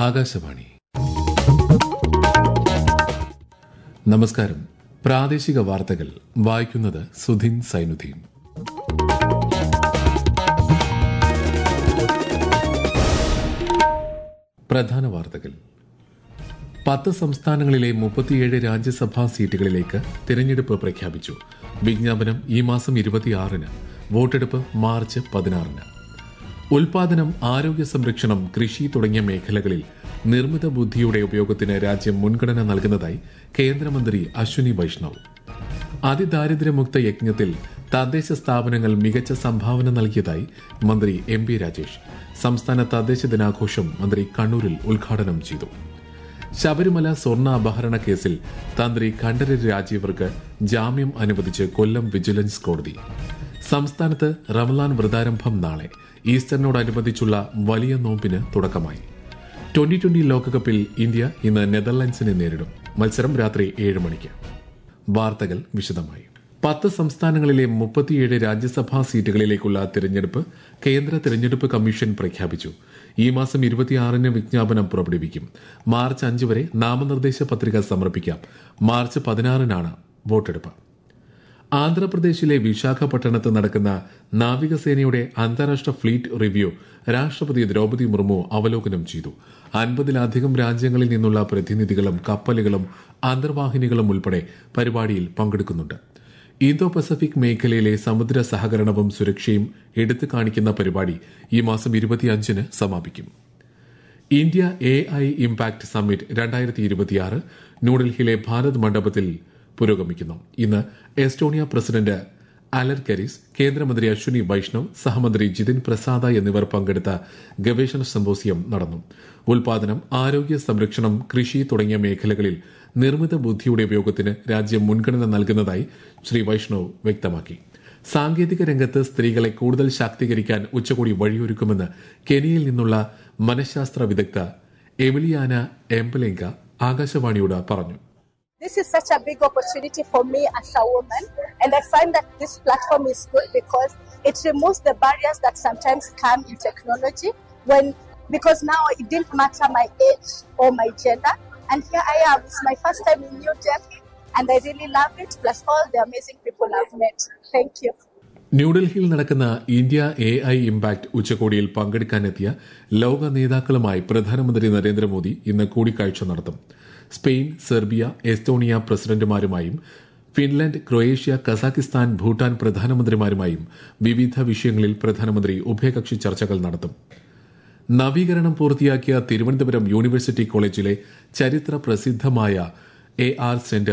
ആകാശവാണി നമസ്കാരം പ്രാദേശിക വാർത്തകൾ വായിക്കുന്നത് സുധിൻ സൈനുദ്ദീൻ പ്രധാന വാർത്തകൾ പത്ത് സംസ്ഥാനങ്ങളിലെ മുപ്പത്തിയേഴ് രാജ്യസഭാ സീറ്റുകളിലേക്ക് തിരഞ്ഞെടുപ്പ് പ്രഖ്യാപിച്ചു വിജ്ഞാപനം ഈ മാസം ഇരുപത്തിയാറിന് വോട്ടെടുപ്പ് മാർച്ച് പതിനാറിന് ഉൽപാദനം ആരോഗ്യ സംരക്ഷണം കൃഷി തുടങ്ങിയ മേഖലകളിൽ നിർമ്മിത ബുദ്ധിയുടെ ഉപയോഗത്തിന് രാജ്യം മുൻഗണന നൽകുന്നതായി കേന്ദ്രമന്ത്രി അശ്വിനി വൈഷ്ണവ് അതിദാരിദ്ര്യമുക്ത യജ്ഞത്തിൽ തദ്ദേശ സ്ഥാപനങ്ങൾ മികച്ച സംഭാവന നൽകിയതായി മന്ത്രി എം പി രാജേഷ് സംസ്ഥാന തദ്ദേശ ദിനാഘോഷം മന്ത്രി കണ്ണൂരിൽ ഉദ്ഘാടനം ചെയ്തു ശബരിമല സ്വർണ്ണ അപഹരണ കേസിൽ തന്ത്രി കണ്ഠരര് രാജീവർക്ക് ജാമ്യം അനുവദിച്ച് കൊല്ലം വിജിലൻസ് കോടതി സംസ്ഥാനത്ത് റമലാൻ വ്രതാരംഭം നാളെ ഈസ്റ്ററിനോടനുബന്ധിച്ചുള്ള വലിയ നോമ്പിന് തുടക്കമായി ട്വന്റി ട്വന്റി ലോകകപ്പിൽ ഇന്ത്യ ഇന്ന് നെതർലൻഡ്സിനെ നേരിടും മത്സരം രാത്രി ഏഴ് മണിക്ക് വാർത്തകൾ വിശദമായി പത്ത് സംസ്ഥാനങ്ങളിലെ മുപ്പത്തിയേഴ് രാജ്യസഭാ സീറ്റുകളിലേക്കുള്ള തിരഞ്ഞെടുപ്പ് കേന്ദ്ര തിരഞ്ഞെടുപ്പ് കമ്മീഷൻ പ്രഖ്യാപിച്ചു ഈ മാസം ഇരുപത്തിയാറിന് വിജ്ഞാപനം പുറപ്പെടുവിക്കും മാർച്ച് അഞ്ച് വരെ നാമനിർദ്ദേശ പത്രിക സമർപ്പിക്കാം മാർച്ച് പതിനാറിനാണ് വോട്ടെടുപ്പ് ആന്ധ്രാപ്രദേശിലെ വിശാഖപട്ടണത്ത് നടക്കുന്ന നാവികസേനയുടെ അന്താരാഷ്ട്ര ഫ്ലീറ്റ് റിവ്യൂ രാഷ്ട്രപതി ദ്രൌപതി മുർമു അവലോകനം ചെയ്തു അൻപതിലധികം രാജ്യങ്ങളിൽ നിന്നുള്ള പ്രതിനിധികളും കപ്പലുകളും അന്തർവാഹിനികളും ഉൾപ്പെടെ പരിപാടിയിൽ പങ്കെടുക്കുന്നുണ്ട് ഇന്തോ പസഫിക് മേഖലയിലെ സമുദ്ര സഹകരണവും സുരക്ഷയും എടുത്തു കാണിക്കുന്ന പരിപാടി ഈ മാസം ഇരുപത്തിയഞ്ചിന് സമാപിക്കും India A I impact summit രണ്ടായിരത്തി ഇരുപത്തിയാറ് ന്യൂഡൽഹിയിലെ ഭാരത് മണ്ഡപത്തിൽ പുരോഗമിക്കുന്നു ഇന്ന് എസ്റ്റോണിയ പ്രസിഡന്റ് അലർ കരീസ് കേന്ദ്രമന്ത്രി അശ്വിനി വൈഷ്ണവ് സഹമന്ത്രി ജിതിൻ പ്രസാദ എന്നിവർ പങ്കെടുത്ത ഗവേഷണ സമ്പോസിയം നടന്നു ഉൽപാദനം ആരോഗ്യ സംരക്ഷണം കൃഷി തുടങ്ങിയ മേഖലകളിൽ നിർമ്മിത ബുദ്ധിയുടെ ഉപയോഗത്തിന് രാജ്യം മുൻഗണന നൽകുന്നതായി ശ്രീ വൈഷ്ണവ് വ്യക്തമാക്കി സാങ്കേതിക രംഗത്ത് സ്ത്രീകളെ കൂടുതൽ ശാക്തീകരിക്കാൻ ഉച്ചകോടി വഴിയൊരുക്കുമെന്ന് കെനിയയിൽ നിന്നുള്ള മനഃശാസ്ത്ര വിദഗ്ധ എമിലിയാന എംബലെങ്ക ആകാശവാണിയോട് പറഞ്ഞു This is such a big opportunity for me as a woman, and I find that this platform is good because it removes the barriers that sometimes come in technology. When because now it didn't matter my age or my gender, and here I am. It's my first time in New Delhi, and I really love it. Plus all the amazing people I've met. Thank you. ന്യൂഡൽഹിയിൽ നടക്കുന്ന India A I impact ഉച്ചകോടിയിൽ പങ്കെടുക്കാനെത്തിയ ലോക നേതാക്കളുമായി പ്രധാനമന്ത്രി നരേന്ദ്രമോദി ഇന്ന് കൂടിക്കാഴ്ച നടത്തും Spain Serbia Estonia പ്രസിഡന്റുമാരുമായും Finland Croatia Kazakhstan Bhutan പ്രധാനമന്ത്രിമാരുമായും വിവിധ വിഷയങ്ങളിൽ പ്രധാനമന്ത്രി ഉഭയകക്ഷി ചർച്ചകൾ നടത്തും നവീകരണം പൂർത്തിയാക്കിയ തിരുവനന്തപുരം യൂണിവേഴ്സിറ്റി കോളേജിലെ ചരിത്ര പ്രസിദ്ധമായ എ ആർ സെന്റർ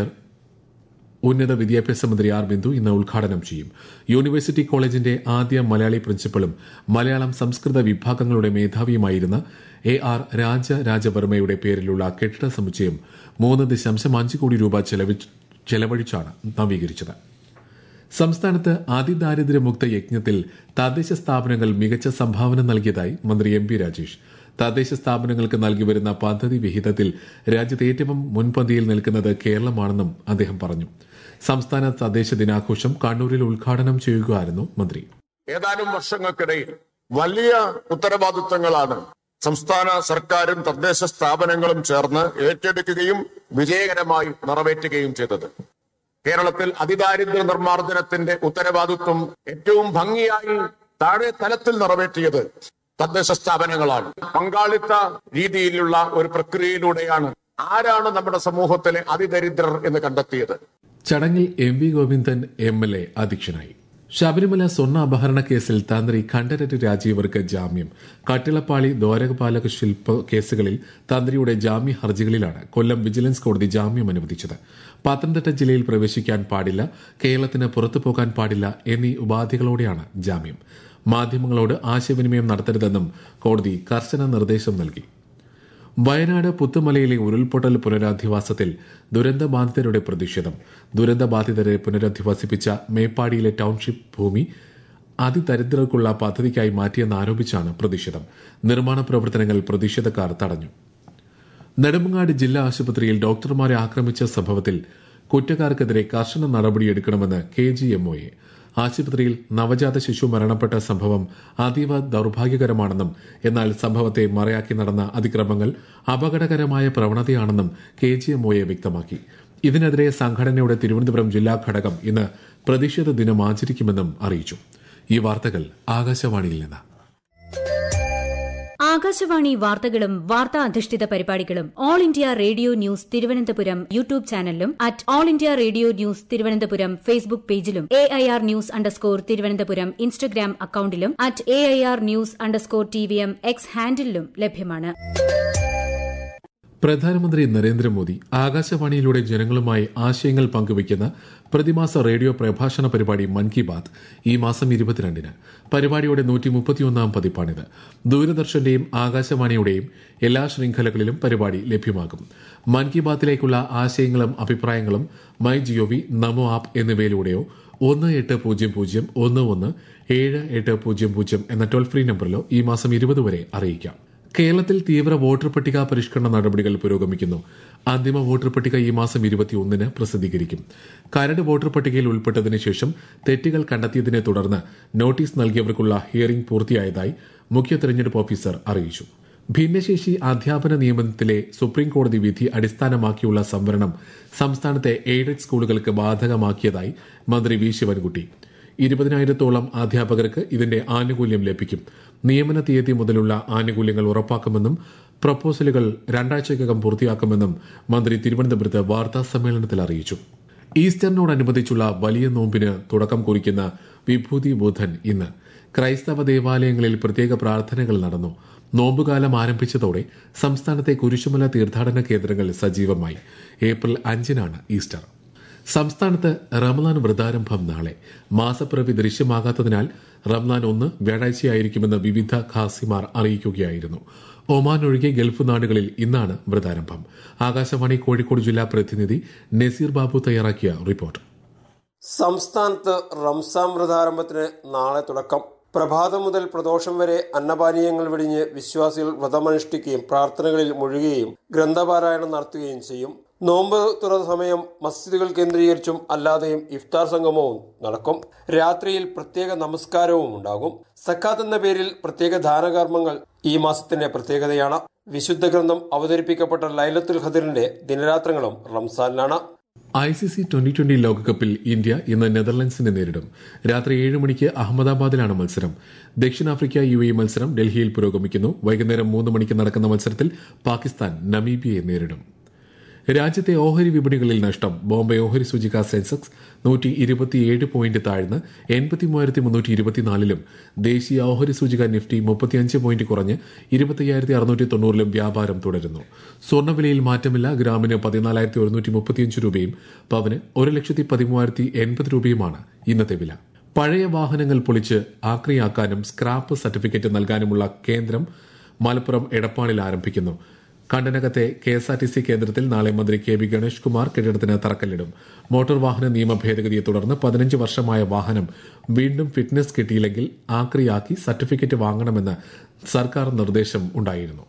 ഉന്നത വിദ്യാഭ്യാസ മന്ത്രി ആർ ബിന്ദു ഇന്ന് ഉദ്ഘാടനം ചെയ്യും യൂണിവേഴ്സിറ്റി കോളേജിന്റെ ആദ്യ മലയാളി പ്രിൻസിപ്പളും മലയാളം സംസ്കൃത വിഭാഗങ്ങളുടെ മേധാവിയുമായിരുന്ന എ ആർ രാജ രാജവർമ്മയുടെ പേരിലുള്ള കെട്ടിട സമുച്ചയം മൂന്ന് ദശാംശം അഞ്ച് കോടി രൂപ ചെലവഴിച്ചാണ് നവീകരിച്ചത് സംസ്ഥാനത്ത് അതിദാരിദ്ര്യമുക്ത യജ്ഞത്തിൽ തദ്ദേശ സ്ഥാപനങ്ങൾ മികച്ച സംഭാവന നൽകിയതായി മന്ത്രി എം പി രാജേഷ് തദ്ദേശ സ്ഥാപനങ്ങൾക്ക് നൽകി വരുന്ന പദ്ധതി വിഹിതത്തിൽ രാജ്യത്ത് ഏറ്റവും മുൻപന്തിയിൽ നിൽക്കുന്നത് കേരളമാണെന്നും അദ്ദേഹം പറഞ്ഞു സംസ്ഥാന തദ്ദേശ ദിനാഘോഷം കണ്ണൂരിൽ ഉദ്ഘാടനം ചെയ്യുകയായിരുന്നു മന്ത്രി ഏതാനും വർഷങ്ങൾക്കിടയിൽ വലിയ ഉത്തരവാദിത്തങ്ങളാണ് സംസ്ഥാന സർക്കാരും തദ്ദേശ സ്ഥാപനങ്ങളും ചേർന്ന് ഏറ്റെടുക്കുകയും വിജയകരമായി നിറവേറ്റുകയും ചെയ്തത് കേരളത്തിൽ അതിദാരിദ്ര്യ നിർമ്മാർജ്ജനത്തിന്റെ ഉത്തരവാദിത്വം ഏറ്റവും ഭംഗിയായി താഴെ തലത്തിൽ നിറവേറ്റിയത് തദ്ദേശ സ്ഥാപനങ്ങളാണ് പങ്കാളിത്ത രീതിയിലുള്ള ഒരു പ്രക്രിയയിലൂടെയാണ് ആരാണ് നമ്മുടെ സമൂഹത്തിലെ അതിദരിദ്രർ എന്ന് കണ്ടെത്തിയത് ചടങ്ങിൽ M V Govindan M L A അധ്യക്ഷനായി ശബരിമല സ്വർണ്ണ അപഹരണ കേസിൽ തന്ത്രി കണ്ഠരര് രാജീവർക്ക് ജാമ്യം കട്ടിളപ്പാളി ദ്വാരകപാലക ശില്പ കേസുകളിൽ തന്ത്രിയുടെ ജാമ്യ ഹർജികളിലാണ് കൊല്ലം വിജിലൻസ് കോടതി ജാമ്യം അനുവദിച്ചത് പത്തനംതിട്ട ജില്ലയിൽ പ്രവേശിക്കാൻ പാടില്ല കേരളത്തിന് പുറത്തു പോകാൻ പാടില്ല എന്നീ ഉപാധികളോടെയാണ് ജാമ്യം മാധ്യമങ്ങളോട് ആശയവിനിമയം നടത്തരുതെന്നും കോടതി കർശന നിർദ്ദേശം നൽകി വയനാട് പുത്തുമലയിലെ ഉരുൾപൊട്ടൽ പുനരധിവാസത്തിൽ ദുരന്തബാധിതരുടെ പ്രതിഷേധം ദുരന്തബാധിതരെ പുനരധിവസിപ്പിച്ച മേപ്പാടിയിലെ ടൌൺഷിപ്പ് ഭൂമി അതിദരിദ്രർക്കുള്ള പദ്ധതിക്കായി മാറ്റിയെന്നാരോപിച്ചാണ് പ്രതിഷേധം നിർമ്മാണ പ്രവർത്തനങ്ങൾ പ്രതിഷേധക്കാർ തടഞ്ഞു നെടുമങ്ങാട് ജില്ലാ ആശുപത്രിയിൽ ഡോക്ടർമാരെ ആക്രമിച്ച സംഭവത്തിൽ കുറ്റക്കാർക്കെതിരെ കർശന നടപടിയെടുക്കണമെന്ന് കെ ജി എംഒയെ ആശുപത്രിയിൽ നവജാത ശിശു മരണപ്പെട്ട സംഭവം അതീവ ദൌർഭാഗ്യകരമാണെന്നും എന്നാൽ സംഭവത്തെ മറയാക്കി നടന്ന അതിക്രമങ്ങൾ അപകടകരമായ പ്രവണതയാണെന്നും കെ ജി എം ഒയെ വ്യക്തമാക്കി ഇതിനെതിരെ സംഘടനയുടെ തിരുവനന്തപുരം ജില്ലാ ഘടകം ഇന്ന് പ്രതിഷേധ ദിനം ആചരിക്കുമെന്നും അറിയിച്ചു ഈ വാർത്തകൾ ആകാശവാണിയിൽ നിന്ന് ആകാശവാണി വാർത്തകളും വാർത്താ അധിഷ്ഠിത പരിപാടികളും all India radio news Thiruvananthapuram YouTube ചാനലിലും at all India radio news Thiruvananthapuram Facebook പേജിലും A I R news underscore Thiruvananthapuram Instagram അക്കൌണ്ടിലും at A I R news underscore T V M X ഹാൻഡിലും ലഭ്യമാണ് പ്രധാനമന്ത്രി നരേന്ദ്രമോദി ആകാശവാണിയിലൂടെ ജനങ്ങളുമായി ആശയങ്ങൾ പങ്കുവയ്ക്കുന്ന പ്രതിമാസ റേഡിയോ പ്രഭാഷണ പരിപാടി മൻ കി ബാത് ഈ മാസം ഇരുപത്തിരണ്ടിന് പരിപാടിയുടെ നൂറ്റി മുപ്പത്തിയൊന്നാം പതിപ്പാണിത് ദൂരദർശന്റെയും ആകാശവാണിയുടെയും എല്ലാ ശൃംഖലകളിലും പരിപാടി ലഭ്യമാകും മൻ കി ബാത്തിലേക്കുള്ള ആശയങ്ങളും അഭിപ്രായങ്ങളും മൈ ജിഒവി നമോ ആപ്പ് എന്നിവയിലൂടെയോ ഒന്ന് എട്ട് പൂജ്യം പൂജ്യം ഒന്ന് ഒന്ന് ഏഴ് എട്ട് പൂജ്യം പൂജ്യം എന്ന ടോൾ ഫ്രീ നമ്പറിലോ ഈ മാസം ഇരുപത് വരെ അറിയിക്കാം കേരളത്തിൽ തീവ്ര വോട്ടർ പട്ടിക പരിഷ്കരണ നടപടികൾ പുരോഗമിക്കുന്നു അന്തിമ വോട്ടർ പട്ടിക ഈ മാസം ഇരുപത്തിയൊന്നിന് പ്രസിദ്ധീകരിക്കും കരട് വോട്ടർ പട്ടികയിൽ ഉൾപ്പെട്ടതിന് ശേഷം തെറ്റുകൾ കണ്ടെത്തിയതിനെ തുടർന്ന് നോട്ടീസ് നൽകിയവർക്കുള്ള ഹിയറിംഗ് പൂർത്തിയായതായി മുഖ്യ തെരഞ്ഞെടുപ്പ് ഓഫീസർ അറിയിച്ചു ഭിന്നശേഷി അധ്യാപന നിയമനത്തിലെ സുപ്രീം കോടതി വിധി അടിസ്ഥാനമാക്കിയുള്ള സംവരണം സംസ്ഥാനത്തെ എയ്ഡഡ് സ്കൂളുകൾക്ക് ബാധകമാക്കിയതായി മന്ത്രി വി ശിവൻകുട്ടി ഇരുപതിനായിരത്തോളം അധ്യാപകർക്ക് ഇതിന്റെ ആനുകൂല്യം ലഭിക്കും നിയമന തീയതി മുതലുള്ള ആനുകൂല്യങ്ങൾ ഉറപ്പാക്കുമെന്നും പ്രപ്പോസലുകൾ രണ്ടാഴ്ചയ്ക്കകം പൂർത്തിയാക്കുമെന്നും മന്ത്രി തിരുവനന്തപുരത്ത് വാർത്താ സമ്മേളനത്തിൽ അറിയിച്ചു ഈസ്റ്ററിനോടനുബന്ധിച്ചുള്ള വലിയ നോമ്പിന് തുടക്കം കുറിക്കുന്ന വിഭൂതി ബുധൻ ഇന്ന് ക്രൈസ്തവ ദേവാലയങ്ങളിൽ പ്രത്യേക പ്രാർത്ഥനകൾ നടന്നു നോമ്പുകാലം ആരംഭിച്ചതോടെ സംസ്ഥാനത്തെ കുരിശുമല തീർത്ഥാടന കേന്ദ്രങ്ങൾ സജീവമായി ഏപ്രിൽ അഞ്ചിനാണ് ഈസ്റ്റർ സംസ്ഥാനത്ത് റംലാൻ വ്രതാരംഭം നാളെ മാസപ്പിറവി ദൃശ്യമാകാത്തതിനാൽ റംലാൻ ഒന്ന് വ്യാഴാഴ്ചയായിരിക്കുമെന്ന് വിവിധ ഖാസിമാർ അറിയിക്കുകയായിരുന്നു ഒമാൻ ഒഴികെ ഗൾഫ് നാടുകളിൽ ഇന്നാണ് വ്രതാരംഭം ആകാശവാണി കോഴിക്കോട് ജില്ലാ പ്രതിനിധി നസീർ ബാബു തയ്യാറാക്കിയ റിപ്പോർട്ട് സംസ്ഥാനത്ത് റംസാൻ വ്രതാരംഭത്തിന് നാളെ തുടക്കം പ്രഭാതം മുതൽ പ്രദോഷം വരെ അന്നപാനീയങ്ങൾ വെടിഞ്ഞ് വിശ്വാസികൾ വ്രതമനുഷ്ഠിക്കുകയും പ്രാർത്ഥനകളിൽ മുഴുകുകയും ഗ്രന്ഥപാരായണം നടത്തുകയും ചെയ്യും നോമ്പ് തുറന്ന സമയം മസ്ജിദുകൾ കേന്ദ്രീകരിച്ചും അല്ലാതെയും ഇഫ്താർ സംഗമവും നടക്കും രാത്രിയിൽ പ്രത്യേക നമസ്കാരവും ഉണ്ടാകും സക്കാത്ത് എന്ന പേരിൽ പ്രത്യേക ദാനകർമ്മങ്ങൾ ഈ മാസത്തിന്റെ പ്രത്യേകതയാണ് വിശുദ്ധ ഗ്രന്ഥം അവതരിപ്പിക്കപ്പെട്ട ലൈലത്തുൽ ഖദറിന്റെ ദിനരാത്രങ്ങളും റംസാനിലാണ് I C C twenty twenty ലോകകപ്പിൽ ഇന്ത്യ ഇന്ന് നെതർലൻഡ്സിനെ നേരിടും രാത്രി ഏഴ് മണിക്ക് അഹമ്മദാബാദിലാണ് മത്സരം ദക്ഷിണാഫ്രിക്ക യു എ മത്സരം ഡൽഹിയിൽ പുരോഗമിക്കുന്നു വൈകുന്നേരം മൂന്ന് മണിക്ക് നടക്കുന്ന മത്സരത്തിൽ പാകിസ്ഥാൻ നമീബിയെ നേരിടും രാജ്യത്തെ ഓഹരി വിപണികളിൽ നഷ്ടം ബോംബെ ഓഹരി സൂചിക സെൻസെക്സ് നൂറ്റി ഇരുപത്തിയേഴ് പോയിന്റ് താഴ്ന്ന് എൺപത്തി മൂവായിരത്തി മുന്നൂറ്റി ഇരുപത്തിനാലിലും ദേശീയ ഓഹരി സൂചിക നിഫ്റ്റി മുപ്പത്തിയഞ്ച് പോയിന്റ് കുറഞ്ഞ് ഇരുപത്തയ്യായിരത്തി അറുന്നൂറ്റി തൊണ്ണൂറിലും വ്യാപാരം തുടരുന്നു സ്വർണ്ണവിലയിൽ മാറ്റമില്ല ഗ്രാമിന് പതിനാലായിരത്തി ഒരുന്നൂറ്റി മുപ്പത്തിയഞ്ച് രൂപയും പവന് ഒരു ലക്ഷത്തി പതിമൂവായിരത്തി എൺപത് രൂപയുമാണ് ഇന്നത്തെ വില പഴയ വാഹനങ്ങൾ പൊളിച്ച് ആക്രിയാക്കാനും സ്ക്രാപ്പ് സർട്ടിഫിക്കറ്റ് നൽകാനുമുള്ള കേന്ദ്രം മലപ്പുറം എടപ്പാളിൽ ആരംഭിക്കുന്നു കണ്ടനകത്തെ K S R T C കേന്ദ്രത്തിൽ നാളെ മന്ത്രി കെ വി ഗണേഷ് കുമാർ കെട്ടിടത്തിന് തറക്കല്ലിടും മോട്ടോർ വാഹന നിയമ ഭേദഗതിയെ തുടർന്ന് പതിനഞ്ച് വർഷമായ വാഹനം വീണ്ടും ഫിറ്റ്നസ് കിട്ടിയില്ലെങ്കിൽ ആക്രിയാക്കി സർട്ടിഫിക്കറ്റ് വാങ്ങണമെന്ന് സർക്കാർ നിർദ്ദേശം ഉണ്ടായിരുന്നു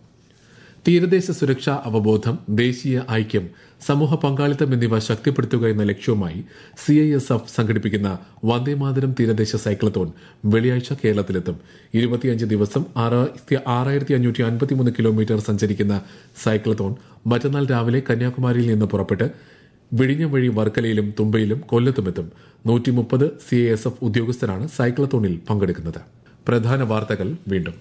തീരദേശ സുരക്ഷാ അവബോധം ദേശീയ ഐക്യം സമൂഹ പങ്കാളിത്തം എന്നിവ ശക്തിപ്പെടുത്തുക എന്ന ലക്ഷ്യവുമായി സി ഐ എസ് എഫ് സംഘടിപ്പിക്കുന്ന വന്ദേമാതരം തീരദേശ സൈക്ലത്തോൺ വെള്ളിയാഴ്ച കേരളത്തിലെത്തും ഇരുപത്തിയഞ്ച് ദിവസം ആറായിരത്തി അഞ്ഞൂറ്റി അൻപത്തിമൂന്ന് കിലോമീറ്റർ സഞ്ചരിക്കുന്ന സൈക്ലത്തോൺ മറ്റന്നാൾ രാവിലെ കന്യാകുമാരിയിൽ നിന്ന് പുറപ്പെട്ട് വിഴിഞ്ഞം വഴി വർക്കലയിലും തുമ്പയിലും കൊല്ലത്തുമെത്തും നൂറ്റി മുപ്പത് സി ഐ എസ് എഫ് ഉദ്യോഗസ്ഥരാണ് സൈക്ലത്തോണിൽ പങ്കെടുക്കുന്നത് പ്രധാന വാർത്തകൾ വീണ്ടും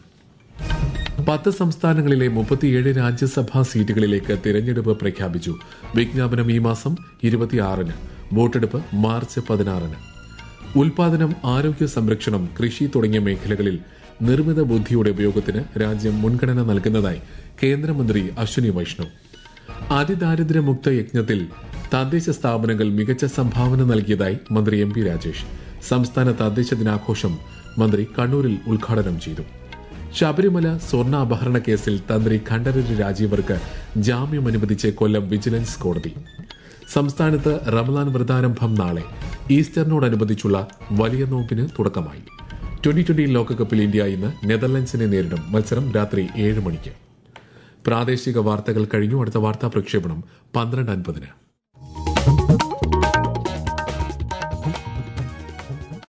പത്ത് സംസ്ഥാനങ്ങളിലെ മുപ്പത്തിയേഴ് രാജ്യസഭാ സീറ്റുകളിലേക്ക് തിരഞ്ഞെടുപ്പ് പ്രഖ്യാപിച്ചു വിജ്ഞാപനം ഈ മാസം ഇരുപത്തിയാറിന് വോട്ടെടുപ്പ് മാർച്ച് പതിനാറിന് ഉൽപാദനം ആരോഗ്യ സംരക്ഷണം കൃഷി തുടങ്ങിയ മേഖലകളിൽ നിർമ്മിത ബുദ്ധിയുടെ ഉപയോഗത്തിന് രാജ്യം മുൻഗണന നൽകുന്നതായി കേന്ദ്രമന്ത്രി അശ്വിനി വൈഷ്ണവ് അതിദാരിദ്ര്യമുക്ത യജ്ഞത്തിൽ തദ്ദേശ സ്ഥാപനങ്ങൾ മികച്ച സംഭാവന നൽകിയതായി മന്ത്രി എം പി രാജേഷ് സംസ്ഥാന തദ്ദേശ ദിനാഘോഷം മന്ത്രി കണ്ണൂരിൽ ഉദ്ഘാടനം ചെയ്തു ശബരിമല സ്വർണ്ണ അപഹരണ കേസിൽ തന്ത്രി ഖണ്ഡരര് രാജീവർക്ക് ജാമ്യം അനുവദിച്ച് കൊല്ലം വിജിലൻസ് കോടതി സംസ്ഥാനത്ത് റമദാൻ വ്രതാരംഭം നാളെ ഈസ്റ്ററിനോടനുബന്ധിച്ചുള്ള വലിയ നോമ്പിന് തുടക്കമായി ട്വന്റി ട്വന്റി ലോകകപ്പിൽ ഇന്ത്യ ഇന്ന് നെതർലൻഡ്സിനെ നേരിടും മത്സരം രാത്രി ഏഴ് മണിക്ക് പ്രാദേശിക വാർത്തകൾ കഴിഞ്ഞു അടുത്ത വാർത്താ പ്രക്ഷേപണം പന്ത്രണ്ട് അൻപതിന്